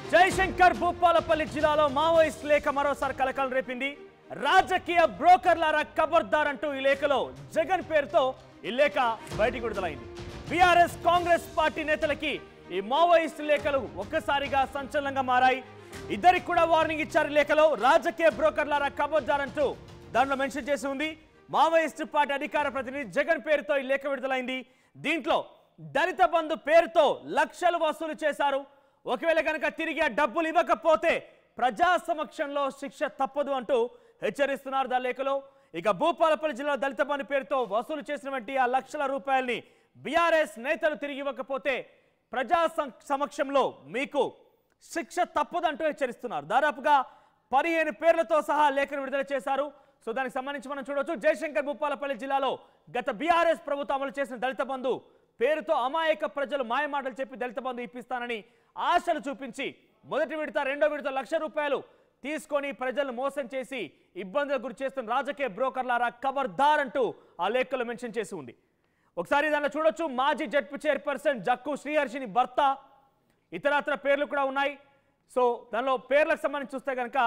జయశంకర్ భూపాలపల్లి జిల్లాలో మావోయిస్ట్ లేఖ మరోసారి కలకలం రేపింది రాజకీయ బ్రోకర్లారా ఖబర్దార్ అంటూ ఈ లేఖలో జగన్ పేరుతో ఈ లేఖ బయటికి విడుదలైంది బీఆర్ఎస్ కాంగ్రెస్ పార్టీ నేతలకి ఈ మావోయిస్ట్ లేఖలు ఒక్కసారిగా సంచలనంగా మారాయి ఇద్దరికి కూడా వార్నింగ్ ఇచ్చారు ఈ లేఖలో రాజకీయ బ్రోకర్లారా ఖబర్దార్ అంటూ దాంట్లో మెన్షన్ చేసి ఉంది మావోయిస్ట్ పార్టీ అధికార ప్రతినిధి జగన్ పేరుతో ఈ లేఖ విడుదలైంది దీంట్లో దళిత బంధు పేరుతో లక్షలు వసూలు చేశారు ఒకవేళ కనుక తిరిగి ఆ డబ్బులు ఇవ్వకపోతే ప్రజా సమక్షంలో శిక్ష తప్పదు అంటూ హెచ్చరిస్తున్నారు దా లేఖలో ఇక భూపాలపల్లి జిల్లా దళిత బంధు పేరుతో వసూలు చేసినటువంటి ఆ లక్షల రూపాయల్ని బీఆర్ఎస్ నేతలు తిరిగి ఇవ్వకపోతే ప్రజా సం- సమక్షంలో మీకు శిక్ష తప్పదంటూ హెచ్చరిస్తున్నారు దాదాపుగా పదిహేను పేర్లతో సహా లేఖను విడుదల చేశారు సో దానికి సంబంధించి మనం చూడవచ్చు జయశంకర్ భూపాలపల్లి జిల్లాలో గత బీఆర్ఎస్ ప్రభుత్వం అమలు చేసిన దళిత బంధు పేరుతో అమాయక ప్రజలు మాయమాటలు చెప్పి దళిత బంధు ఇప్పిస్తానని ఆశలు చూపించి మొదటి విడత రెండో విడత లక్ష రూపాయలు తీసుకొని ప్రజలను మోసం చేసి ఇబ్బందులకు గురి చేస్తున్న రాజకీయ బ్రోకర్లారా ఖబర్దార్ అంటూ ఆ లేఖలో మెన్షన్ చేసి ఉంది ఒకసారి దాంట్లో చూడొచ్చు మాజీ జడ్పీ చైర్పర్సన్ జక్కు శ్రీహర్షిని భర్త ఇతరత్ర పేర్లు కూడా ఉన్నాయి సో దానిలో పేర్లకు సంబంధించి చూస్తే కనుక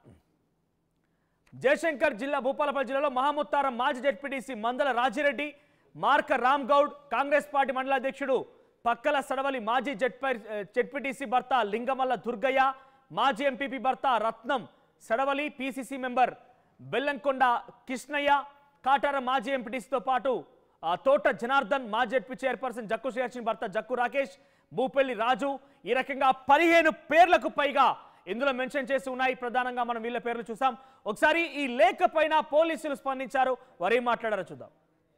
జయశంకర్ జిల్లా భూపాలపల్లి జిల్లాలో మహముత్తారం మాజీ జడ్పీటీసీ మందల రాజిరెడ్డి మార్క రామ్ గౌడ్ కాంగ్రెస్ పార్టీ మండల అధ్యక్షుడు పక్కల సడవలి మాజీ జడ్పీ జడ్పీటీసీ భర్త లింగమల్ల దుర్గయ్య మాజీ ఎంపీపీ భర్త రత్నం సడవలి పిసిసి మెంబర్ బెల్లంకొండ కృష్ణయ్య కాటార మాజీ ఎంపీటీసీతో పాటు ఆ, తోట జనార్దన్ మాజీ జడ్పీ చైర్పర్సన్ జక్కు శ్రీహర్షిని భర్త జక్కు రాకేష్ భూపల్లి రాజు ఈ రకంగా పదిహేను పేర్లకు పైగా ఇందులో మెన్షన్ చేసి ఉన్నాయి ప్రధానంగా మనం వీళ్ళ పేర్లు చూసాం ఒకసారి ఈ లేఖ పైన పోలీసులు స్పందించారు వారు ఏం మాట్లాడారో చూద్దాం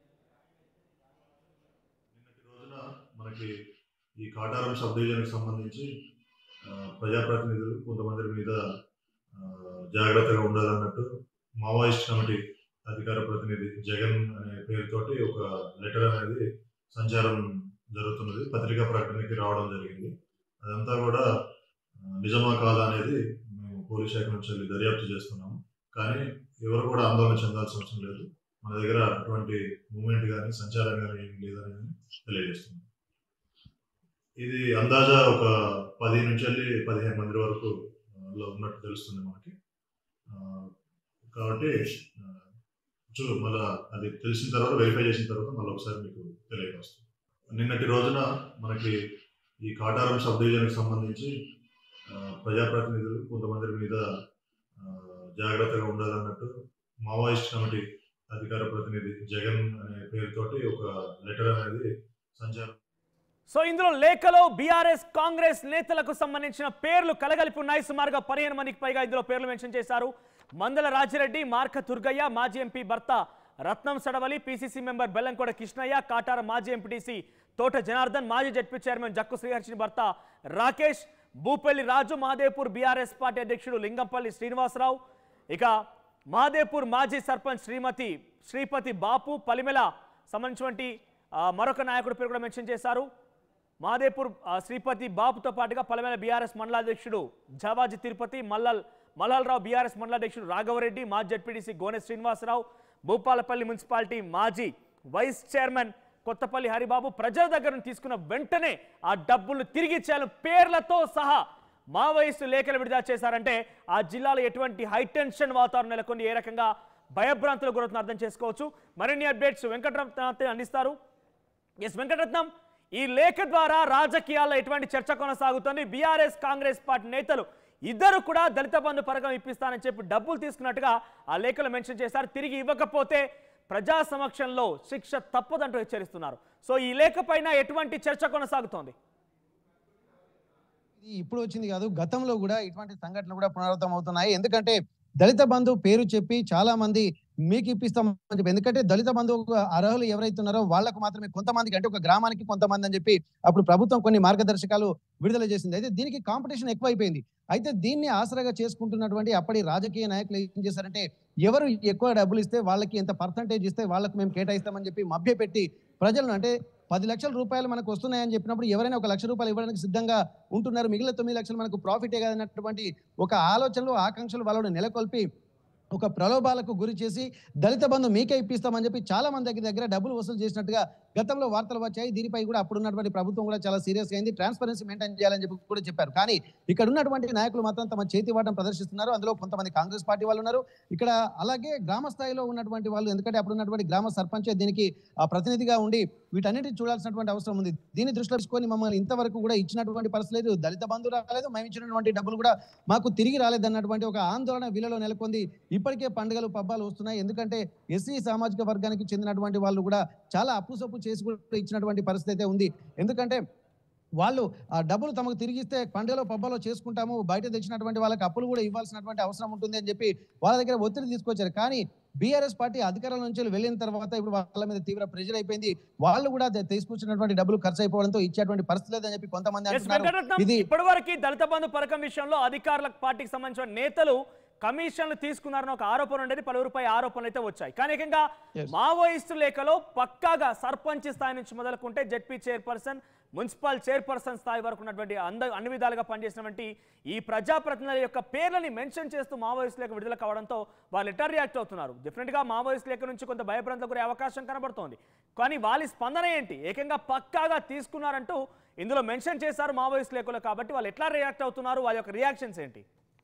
నిన్నటి రోజున మనకి ఈ కాటారం సబ్ డివిజన్కి సంబంధించి ఆ, ప్రజాప్రతినిధులు కొంతమంది మీద ఆ, జాగ్రత్తగా ఉండాలన్నట్టు మావోయిస్ట్ కమిటీ అధికార ప్రతినిధి జగన్ అనే పేరుతోటి ఒక లెటర్ అనేది సంచారం జరుగుతున్నది పత్రికా ప్రకటనకి రావడం జరిగింది అదంతా కూడా ఆ, నిజమా కాదా అనేది మేము పోలీస్ శాఖ నుంచి వెళ్ళి దర్యాప్తు చేస్తున్నాము కానీ ఎవరు కూడా ఆందోళన చెందాల్సిన అవసరం లేదు మన దగ్గర అటువంటి మూమెంట్ కానీ సంచారం కానీ ఏం లేదని తెలియజేస్తుంది ఇది అందాజా ఒక పది నుంచి వెళ్ళి పదిహేను మంది వరకు ఆ, లో ఉన్నట్టు తెలుస్తుంది మనకి ఆ, కాబట్టి ఆ, చూ మళ్ళా అది తెలిసిన తర్వాత వెరిఫై చేసిన తర్వాత మళ్ళీ ఒకసారి మీకు తెలియజేస్తుంది నిన్నటి రోజున మనకి ఈ కాటారం సబ్ డివిజన్కి సంబంధించి ఆ, ప్రజాప్రతినిధులు కొంతమంది మీద ఆ, జాగ్రత్తగా ఉండాలన్నట్టు మావోయిస్ట్ కమిటీ అధికార ప్రతినిధి జగన్ అనే పేరుతోటి ఒక లెటర్ అనేది సంచారం సో ఇందులో లేఖలో బీఆర్ఎస్ కాంగ్రెస్ నేతలకు సంబంధించిన పేర్లు కలగలిపి ఉన్నాయి సుమారుగా పదిహేను మందికి పైగా ఇందులో పేర్లు మెన్షన్ చేశారు మందల రాజిరెడ్డి మార్క దుర్గయ్య మాజీ ఎంపీ భర్త రత్నం సడవలి పిసిసి మెంబర్ బెల్లంకోడ కృష్ణయ్య కాటార మాజీ ఎంపీటీసీ తోట జనార్దన్ మాజీ జడ్పీ చైర్మన్ జక్కు శ్రీహర్షిని భర్త రాకేష్ భూపల్లి రాజు మహాదేవ్పూర్ బీఆర్ఎస్ పార్టీ అధ్యక్షుడు లింగంపల్లి శ్రీనివాసరావు ఇక మహాదేవ్పూర్ మాజీ సర్పంచ్ శ్రీమతి శ్రీపతి బాపు పలిమెల సంబంధించినటువంటి ఆ, మరొక నాయకుడి పేరు కూడా మెన్షన్ చేశారు మహాదేవ్పూర్ ఆ, శ్రీపతి బాపుతో పాటుగా పలమేల బీఆర్ఎస్ మండలాధ్యక్షుడు జాబాజీ తిరుపతి మల్లల్ మల్లాలరావు బీఆర్ఎస్ మండలాధ్యక్షుడు రాఘవరెడ్డి మాజీ జడ్పీడీసీ గోనె శ్రీనివాసరావు భూపాలపల్లి మున్సిపాలిటీ మాజీ వైస్ చైర్మన్ కొత్తపల్లి హరిబాబు ప్రజల దగ్గర నుంచి తీసుకున్న వెంటనే ఆ డబ్బులు తిరిగి ఇచ్చేయాలని పేర్లతో సహా మావోయిస్టు లేఖలు విడుదల చేశారంటే ఆ జిల్లాలో ఎటువంటి హైటెన్షన్ వాతావరణం నెలకొని ఏ రకంగా భయభ్రాంతులకు గురవుతుందో అర్థం చేసుకోవచ్చు మరిన్ని అప్డేట్స్ వెంకటరత్న అందిస్తారు ఎస్ వెంకటరత్నం ఈ లేఖ ద్వారా రాజకీయాల్లో ఎటువంటి చర్చ కొనసాగుతోంది బీఆర్ఎస్ కాంగ్రెస్ పార్టీ నేతలు ఇద్దరు కూడా దళిత బంధు పథకం ఇప్పిస్తానని చెప్పి డబ్బులు తీసుకున్నట్టుగా ఆ లేఖలో మెన్షన్ చేశారు తిరిగి ఇవ్వకపోతే ప్రజా సమక్షంలో శిక్ష తప్పదంటూ హెచ్చరిస్తున్నారు సో ఈ లేఖ పైన ఎటువంటి చర్చ కొనసాగుతోంది ఇది ఇప్పుడు వచ్చింది కాదు గతంలో కూడా ఇటువంటి సంఘటనలు కూడా పునరావృతం అవుతున్నాయి ఎందుకంటే దళిత బంధు పేరు చెప్పి చాలా మంది మీకు ఇప్పిస్తాం అని చెప్పి ఎందుకంటే దళిత బంధు అర్హులు ఎవరైతే ఉన్నారో వాళ్ళకు మాత్రమే కొంతమందికి అంటే ఒక గ్రామానికి కొంతమంది అని చెప్పి అప్పుడు ప్రభుత్వం కొన్ని మార్గదర్శకాలు విడుదల చేసింది అయితే దీనికి కాంపిటీషన్ ఎక్కువైపోయింది అయితే దీన్ని ఆసరాగా చేసుకుంటున్నటువంటి అప్పటి రాజకీయ నాయకులు ఏం చేశారంటే ఎవరు ఎక్కువ డబ్బులు ఇస్తే వాళ్ళకి ఎంత పర్సంటేజ్ ఇస్తే వాళ్ళకి మేము కేటాయిస్తామని చెప్పి మభ్యపెట్టి ప్రజలను అంటే పది లక్షల రూపాయలు మనకు వస్తున్నాయని చెప్పినప్పుడు ఎవరైనా ఒక లక్ష రూపాయలు ఇవ్వడానికి సిద్ధంగా ఉంటున్నారు మిగిలిన తొమ్మిది లక్షలు మనకు ప్రాఫిటే కాదన్నటువంటి ఒక ఆలోచనలు ఆకాంక్షలు వాళ్ళను నెలకొల్పి ఒక ప్రలోభాలకు గురి చేసి దళిత బంధు మీకే ఇప్పిస్తామని చెప్పి చాలా మంది దగ్గర దగ్గర డబ్బులు వసూలు చేసినట్టుగా గతంలో వార్తలు వచ్చాయి దీనిపై కూడా అప్పుడున్నటువంటి ప్రభుత్వం కూడా చాలా సీరియస్ అయింది ట్రాన్స్పరెన్సీ మెయింటైన్ చేయాలని చెప్పి కూడా చెప్పారు కానీ ఇక్కడ ఉన్నటువంటి నాయకులు మాత్రం తమ చేతివాటం ప్రదర్శిస్తున్నారు అందులో కొంతమంది కాంగ్రెస్ పార్టీ వాళ్ళు ఉన్నారు ఇక్కడ అలాగే గ్రామ స్థాయిలో ఉన్నటువంటి వాళ్ళు ఎందుకంటే అప్పుడు ఉన్నటువంటి గ్రామ సర్పంచే దీనికి ఆ, ప్రతినిధిగా ఉండి వీటన్నిటిని చూడాల్సినటువంటి అవసరం ఉంది దీన్ని దృష్టిలో తీసుకొని మమ్మల్ని ఇంతవరకు కూడా ఇచ్చినటువంటి పరిస్థితి లేదు దళిత బంధు రాలేదు మేము ఇచ్చినటువంటి డబ్బులు కూడా మాకు తిరిగి రాలేదన్నటువంటి ఒక ఆందోళన వీళ్ళలో నెలకొంది ఇప్పటికే పండుగలు పబ్బాలు వస్తున్నాయి ఎందుకంటే ఎస్సీ సామాజిక వర్గానికి చెందినటువంటి వాళ్ళు కూడా చాలా అప్పు సప్పు చేసి కూడా ఇచ్చినటువంటి పరిస్థితి అయితే ఉంది ఎందుకంటే వాళ్ళు ఆ డబ్బులు తమకు తిరిగిస్తే పండుగలో పబ్బాలో చేసుకుంటాము బయట తెచ్చినటువంటి వాళ్ళకి అప్పులు కూడా ఇవ్వాల్సినటువంటి అవసరం ఉంటుంది అని చెప్పి వాళ్ళ దగ్గర ఒత్తిడి తీసుకొచ్చారు కానీ బీఆర్ఎస్ పార్టీ అధికారం నుంచి వెళ్ళిన తర్వాత ఇప్పుడు వాళ్ళ మీద తీవ్ర ప్రెజర్ అయిపోయింది వాళ్ళు కూడా ద- తీసుకొచ్చినటువంటి డబ్బులు ఖర్చు అయిపోవడంతో ఇచ్చేటువంటి పరిస్థితి లేదని చెప్పి కొంతమంది ఎస్ అంటున్నారు వెంకటరత్నం ఇది ఇప్పటివరకు దళిత బంధు పథకం విషయంలో అధికారుల పార్టీకి సంబంధించిన నేతలు కమిషన్లు తీసుకున్నారని ఒక ఆరోపణ ఉండేది పలువురిపై ఆరోపణలు అయితే వచ్చాయి కానీ ఏకంగా Yes. మావోయిస్టు లేఖలో పక్కాగా సర్పంచ్ స్థాయి నుంచి మొదలుకుంటే జెడ్పీ చైర్పర్సన్ మున్సిపల్ చైర్పర్సన్ స్థాయి వరకు ఉన్నటువంటి అంద అన్ని విధాలుగా పనిచేసినటువంటి ఈ ప్రజాప్రతినిధుల యొక్క పేర్లని మెన్షన్ చేస్తూ మావోయిస్టు లేఖ విడుదల కావడంతో వాళ్ళు ఎట్లా రియాక్ట్ అవుతున్నారు డిఫరెంట్గా మావోయిస్టు లేఖ నుంచి కొంత భయభ్రాంతులకు గురే అవకాశం కనబడుతోంది కానీ వాళ్ళ స్పందన ఏంటి ఏకంగా పక్కాగా తీసుకున్నారంటూ ఇందులో మెన్షన్ చేశారు మావోయిస్ట్ లేఖలో కాబట్టి వాళ్ళు ఎట్లా రియాక్ట్ అవుతున్నారు వాళ్ళ యొక్క రియాక్షన్స్ ఏంటి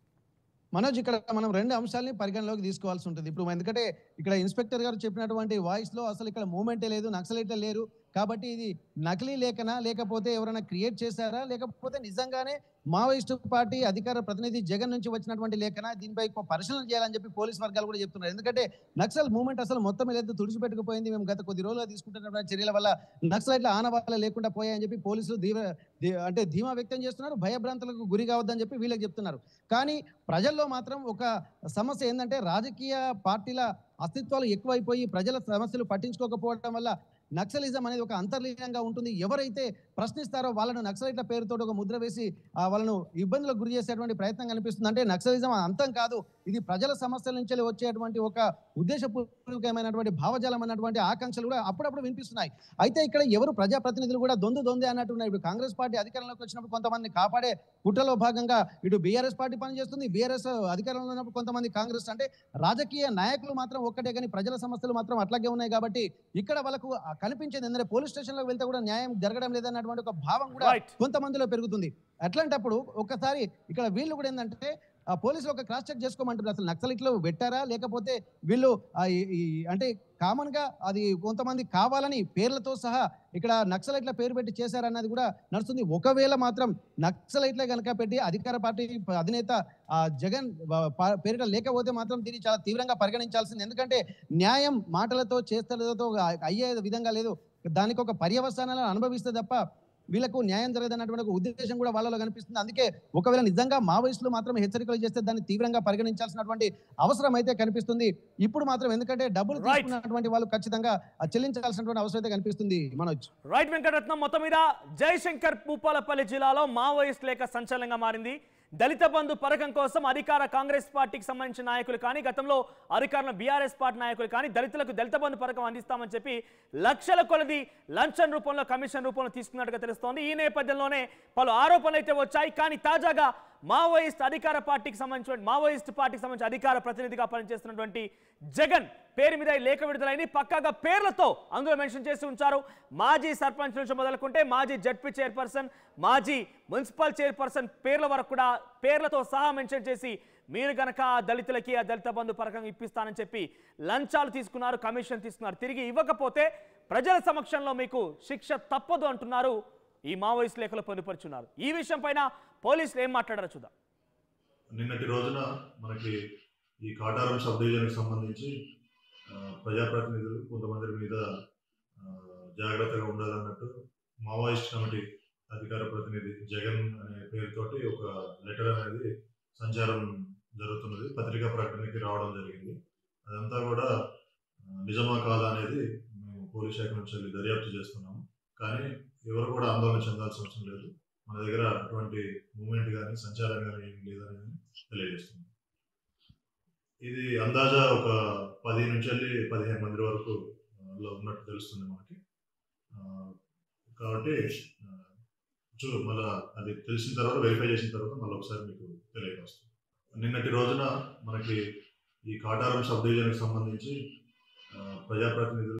మనోజ్ ఇక్కడ మనం రెండు అంశాలని పరిగణలోకి తీసుకోవాల్సి ఉంటుంది ఇప్పుడు ఎందుకంటే ఇక్కడ ఇన్స్పెక్టర్ గారు చెప్పినటువంటి వాయిస్ లో అసలు ఇక్కడ మూమెంటే లేదు నక్సలైట్లే లేరు కాబట్టి ఇది నకిలీ లేఖనా లేకపోతే ఎవరైనా క్రియేట్ చేశారా లేకపోతే నిజంగానే మావోయిస్టు పార్టీ అధికార ప్రతినిధి జగన్ నుంచి వచ్చినటువంటి లేఖన దీనిపై ఒక పరిశీలన చేయాలని చెప్పి పోలీస్ వర్గాలు కూడా చెప్తున్నారు ఎందుకంటే నక్సల్ మూవ్మెంట్ అసలు మొత్తం లేదు తుడిచిపెట్టుకుపోయింది మేము గత కొద్ది రోజులుగా తీసుకుంటున్నటువంటి చర్యల వల్ల నక్సలైట్ల ఆనవాళ్ళ లేకుండా పోయాయని చెప్పి పోలీసులు తీవ్ర ధీ- అంటే ధీమా వ్యక్తం చేస్తున్నారు భయభ్రాంతులకు గురి కావద్దని చెప్పి వీళ్ళకి చెప్తున్నారు కానీ ప్రజల్లో మాత్రం ఒక సమస్య ఏంటంటే రాజకీయ పార్టీల అస్తిత్వాలు ఎక్కువైపోయి ప్రజల సమస్యలు పట్టించుకోకపోవడం వల్ల నక్సలిజం అనేది ఒక అంతర్లీనంగా ఉంటుంది ఎవరైతే ప్రశ్నిస్తారో వాళ్ళను నక్సలైట్ల పేరుతో ఒక ముద్ర వేసి ఆ వాళ్ళను ఇబ్బందులకు గురి చేసేటువంటి ప్రయత్నం కనిపిస్తుంది అంటే నక్సలిజం అంతం కాదు ఇది ప్రజల సమస్యల నుంచి వచ్చేటువంటి ఒక ఉద్దేశపూర్వకమైనటువంటి భావజాలం అన్నటువంటి ఆకాంక్షలు కూడా అప్పుడప్పుడు వినిపిస్తున్నాయి అయితే ఇక్కడ ఎవరు ప్రజాప్రతినిధులు కూడా దొందు దొందే అన్నట్టు ఉన్నాయి ఇప్పుడు కాంగ్రెస్ పార్టీ అధికారంలోకి వచ్చినప్పుడు కొంతమంది కాపాడే కుట్రలో భాగంగా ఇటు బీఆర్ఎస్ పార్టీ పనిచేస్తుంది బీఆర్ఎస్ అధికారంలో ఉన్నప్పుడు కొంతమంది కాంగ్రెస్ అంటే రాజకీయ నాయకులు మాత్రం ఒక్కటే కానీ ప్రజల సమస్యలు మాత్రం అట్లాగే ఉన్నాయి కాబట్టి ఇక్కడ వాళ్ళకు ఆ కనిపించేది ఏంటంటే పోలీస్ స్టేషన్లోకి వెళ్తే కూడా న్యాయం జరగడం లేదన్నటువంటి ఒక భావం కూడా రైట్ కొంతమందిలో పెరుగుతుంది అట్లాంటప్పుడు ఒక్కసారి ఇక్కడ వీళ్ళు కూడా ఏంటంటే ఆ పోలీసులు ఒక క్రాస్ చెక్ చేసుకోమంటారు అసలు నక్సలిట్లు పెట్టారా లేకపోతే వీళ్ళు ఆ ఈ- ఈ అంటే కామన్ గా అది కొంతమంది కావాలని పేర్లతో సహా ఇక్కడ నక్సలైట్ల పేరు పెట్టి చేశారన్నది కూడా నడుస్తుంది ఒకవేళ మాత్రం నక్సలైట్లే కనుక పెట్టి అధికార పార్టీ అధినేత ఆ జగన్ ప- ప- పేరిట లేకపోతే మాత్రం దీన్ని చాలా తీవ్రంగా పరిగణించాల్సింది ఎందుకంటే న్యాయం మాటలతో చేష్టలతో అయ్యే విధంగా లేదు దానికి ఒక పర్యవసానాలను అనుభవిస్తే తప్ప వీళ్ళకు న్యాయం జరగదన్నటువంటి ఒక ఉద్దేశం కూడా వాళ్ళలో కనిపిస్తుంది అందుకే ఒకవేళ నిజంగా మావోయిస్టులు మాత్రం హెచ్చరికలు చేస్తే దాన్ని తీవ్రంగా పరిగణించాల్సినటువంటి అవసరం అయితే కనిపిస్తుంది ఇప్పుడు మాత్రం ఎందుకంటే డబ్బులు Right. తీసుకున్నటువంటి వాళ్ళు ఖచ్చితంగా ఆ చెల్లించాల్సినటువంటి అవసరం అయితే కనిపిస్తుంది మనోజ్ రైట్ వెంకటరత్నం మొత్తం మీద జయశంకర్ భూపాలపల్లి జిల్లాలో మావోయిస్ట్ లేఖ సంచలనంగా మారింది దళిత బంధు పథకం కోసం అధికార కాంగ్రెస్ పార్టీకి సంబంధించిన నాయకులు కానీ గతంలో అధికారుల బీఆర్ఎస్ పార్టీ నాయకులు కానీ దళితులకు దళిత బంధు పథకం అందిస్తామని చెప్పి లక్షల కొలది లంచం రూపంలో కమిషన్ రూపంలో తీసుకున్నట్టుగా తెలుస్తోంది ఈ నేపథ్యంలోనే పలు ఆరోపణలు అయితే వచ్చాయి కానీ తాజాగా మావోయిస్ట్ అధికార పార్టీకి సంబంధించిన మావోయిస్ట్ పార్టీకి సంబంధించిన అధికార ప్రతినిధిగా పనిచేస్తున్నటువంటి జగన్ పేరు మీద ఈ లేఖ విడుదలైంది పక్కాగా పేర్లతో అందులో మెన్షన్ చేసి ఉంచారు మాజీ సర్పంచ్ నుంచి మొదలుకుంటే మాజీ జడ్పీ చైర్పర్సన్ మాజీ మున్సిపల్ చైర్పర్సన్ పేర్ల వరకు కూడా పేర్లతో సహా మెన్షన్ చేసి మీరు కనుక ఆ దళితులకి ఆ దళిత బంధు పథకం ఇప్పిస్తానని చెప్పి లంచాలు తీసుకున్నారు కమిషన్ తీసుకున్నారు తిరిగి ఇవ్వకపోతే ప్రజల సమక్షంలో మీకు శిక్ష తప్పదు అంటున్నారు ఈ మావోయిస్ట్ లేఖలో పొందుపరుచున్నారు ఈ విషయం పైన పోలీసులు ఏం మాట్లాడారో చూద్దాం నిన్నటి రోజున మనకి ఈ కాటారం సబ్ డివిజన్కి సంబంధించి ఆ, ప్రజాప్రతినిధులు కొంతమంది మీద ఆ, జాగ్రత్తగా ఉండాలన్నట్టు మావోయిస్ట్ కమిటీ అధికార ప్రతినిధి జగన్ అనే పేరుతోటి ఒక లెటర్ అనేది సంచారం జరుగుతున్నది పత్రికా ప్రకటనకి రావడం జరిగింది అదంతా కూడా ఆ, నిజమా కాదా అనేది మేము పోలీస్ శాఖ నుంచి వెళ్ళి దర్యాప్తు చేస్తున్నాము కానీ ఎవరు కూడా ఆందోళన చెందాల్సిన అవసరం లేదు మన దగ్గర అటువంటి మూమెంట్ కానీ సంచారం కానీ ఏం లేదని తెలియజేస్తుంది ఇది అందాజా ఒక పది నుంచి వెళ్ళి పదిహేను మంది వరకు ఆ, లో ఉన్నట్టు తెలుస్తుంది మనకి ఆ, కాబట్టి ఆ, చూ మళ్ళా అది తెలిసిన తర్వాత వెరిఫై చేసిన తర్వాత మళ్ళీ ఒకసారి మీకు తెలియజేస్తాం నిన్నటి రోజున మనకి ఈ కాటారం సబ్ డివిజన్కి సంబంధించి ఆ, ప్రజాప్రతినిధులు